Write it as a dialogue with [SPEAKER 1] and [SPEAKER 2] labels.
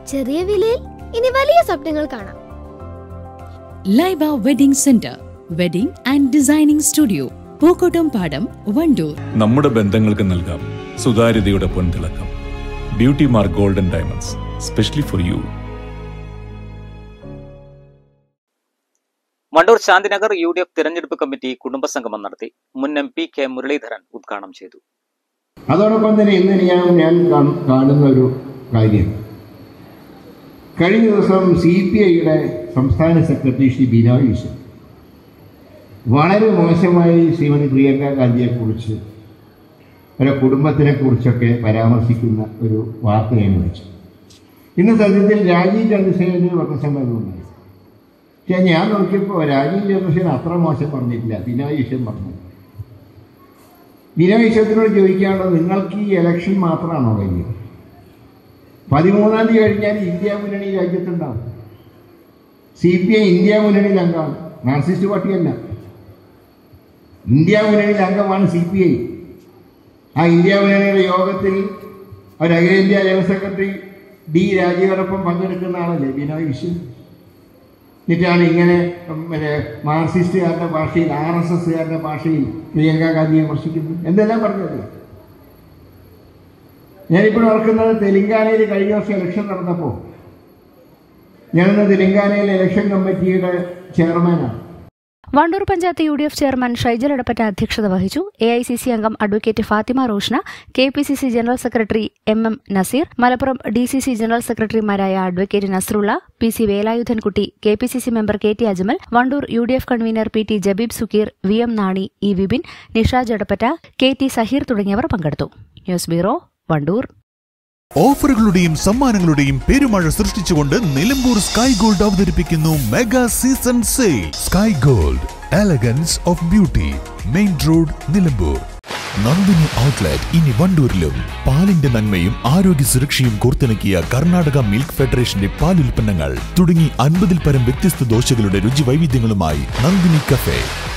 [SPEAKER 1] ചെറിയ വിലയിൽ ഇനി വലിയ സ്വപ്നങ്ങൾ കാണാം
[SPEAKER 2] Laiba wedding centre wedding and designing studio Pookkottam Padam Wandoor
[SPEAKER 3] നമ്മുടെ ബന്ധങ്ങൾക്ക് നൽകാം സുതാര്യതയുടെ പൊൻതിളക്കം beauty mark golden diamonds specially for you
[SPEAKER 4] Wandoor Shanthinagar U D F തിരഞ്ഞെടുപ്പ് കമ്മിറ്റി കുടുംബസംഗമം നടത്തി മുൻ എം പി കെ മുരളീധരൻ ഉദ്ഘാടനം ചെയ്തു
[SPEAKER 5] അതോടൊപ്പം തന്നെ ഇന്ന് ഞാൻ ഞാൻ കാണ്- കാണുന്ന ഒരു കാര്യം കഴിഞ്ഞ ദിവസം സി പി ഐയുടെ സംസ്ഥാന സെക്രട്ടറി ശ്രീ ബിനോയ് വിശ്വൻ വളരെ മോശമായി ശ്രീമതി പ്രിയങ്ക ഗാന്ധിയെക്കുറിച്ച് അവരുടെ കുടുംബത്തിനെ കുറിച്ചൊക്കെ പരാമർശിക്കുന്ന ഒരു വാർത്ത ഞാൻ വിളിച്ചു ഇന്ന് സത്യത്തിൽ രാജീവ് ചന്ദ്രശേഖരന് വർണ്ണസമ്മതം ഉണ്ടായി പക്ഷേ ഞാൻ നോക്കിയപ്പോൾ രാജീവ് ചന്ദ്രശേഖരൻ അത്ര മോശം പറഞ്ഞിട്ടില്ല ബിനോയ് വിശ്വൻ പറഞ്ഞു വിനോവിശ്വത്തിനോട് ചോദിക്കാനുള്ളത് നിങ്ങൾക്ക് ഈ ഇലക്ഷൻ മാത്രമാണോ കഴിഞ്ഞത് പതിമൂന്നാം തീയതി കഴിഞ്ഞാൽ ഇന്ത്യ മുന്നണി രാജ്യത്തുണ്ടാവും സി പി ഐ ഇന്ത്യ മുന്നണിയിൽ അംഗമാണ് മാർക്സിസ്റ്റ് പാർട്ടിയല്ല ഇന്ത്യ മുന്നണിയിൽ അംഗമാണ് സി പി ഐ ആ ഇന്ത്യ മുന്നണിയുടെ യോഗത്തിൽ ഒരു അഖിലേന്ത്യാ ജനറൽ സെക്രട്ടറി ഡി രാജീവരോടൊപ്പം പങ്കെടുക്കുന്ന ആളല്ലേ ബിനോയ് വിശ്വൻ എന്നിട്ടാണ് ഇങ്ങനെ ഉം, മറ്റേ മാർക്സിസ്റ്റുകാരുടെ ഭാഷയിൽ ആർ എസ് എസ്സുകാരുടെ ഭാഷയിൽ പ്രിയങ്ക ഗാന്ധിയെ വിമർശിക്കുന്നു എന്തെല്ലാം പറഞ്ഞത് ഞാനിപ്പോൾ ഓർക്കുന്നത് തെലങ്കാനയിൽ കഴിഞ്ഞ വർഷം ഇലക്ഷൻ നടന്നപ്പോൾ ഞാനിന്ന് തെലങ്കാനയിലെ ഇലക്ഷൻ കമ്മിറ്റിയുടെ ചെയർമാനാണ്
[SPEAKER 6] Wandoor panchayat U D F chairman Shaijal Edappatta അധ്യക്ഷത വഹിച്ചു എ ഐ സി സി അംഗം advocate Fathima Roshna K P C C general secretary M M Naseer Malappuram D C C general സെക്രട്ടറിമാരായ advocate Nasrulla P C Velayudhankutty K P C C member K T Ajmal Wandoor U D F convener P T Jabeeb Sukkeer V M Nani E Vipin Nishaj Edappatta K T Saheer തുടങ്ങിയവർ പങ്കെടുത്തു news bureau Wandoor
[SPEAKER 7] ഓഫറുകളുടെയും സമ്മാനങ്ങളുടെയും പെരുമഴ സൃഷ്ടിച്ചുകൊണ്ട് Nilambur sky gold അവതരിപ്പിക്കുന്നു mega season sale sky gold elegance of beauty main road Nilambur Nandini outlet ഇനി വണ്ടൂരിലും പാലിന്റെ നന്മയും ആരോഗ്യ സുരക്ഷയും കോർത്തിണക്കിയ കർണാടക മിൽക്ക് ഫെഡറേഷന്റെ പാലുൽപ്പന്നങ്ങൾ തുടങ്ങി അൻപതിൽ പരം വ്യത്യസ്ത ദോശകളുടെ രുചി വൈവിധ്യങ്ങളുമായി നന്ദിനി കഫേ